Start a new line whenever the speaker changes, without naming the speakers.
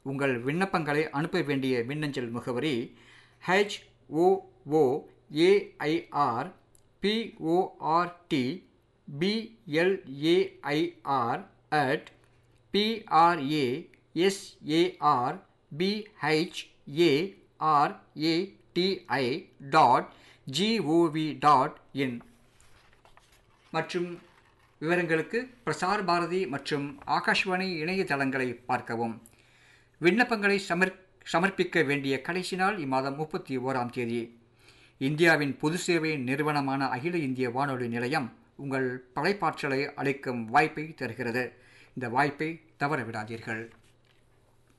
உங்கள் விண்ணப்பங்களை அனுப்ப வேண்டிய மின்னஞ்சல் முகவரி H O O AIR PORT BLAIR at PRASAR BHARATI dot GOV dot IN மற்றும் விவரங்களுக்கு பிரசார் பாரதி மற்றும் ஆகாஷ்வாணி இணையதளங்களை பார்க்கவும் விண்ணப்பங்களை சமர் சமர்ப்பிக்க வேண்டிய கடைசி நாள் இம்மாதம் முப்பத்தி ஓராம் தேதி இந்தியாவின் பொது சேவை நிறுவனமான அகில இந்திய வானொலி நிலையம் உங்கள் படைப்பாற்றலை அளிக்கும் வாய்ப்பை தருகிறது இந்த வாய்ப்பை தவறவிடாதீர்கள்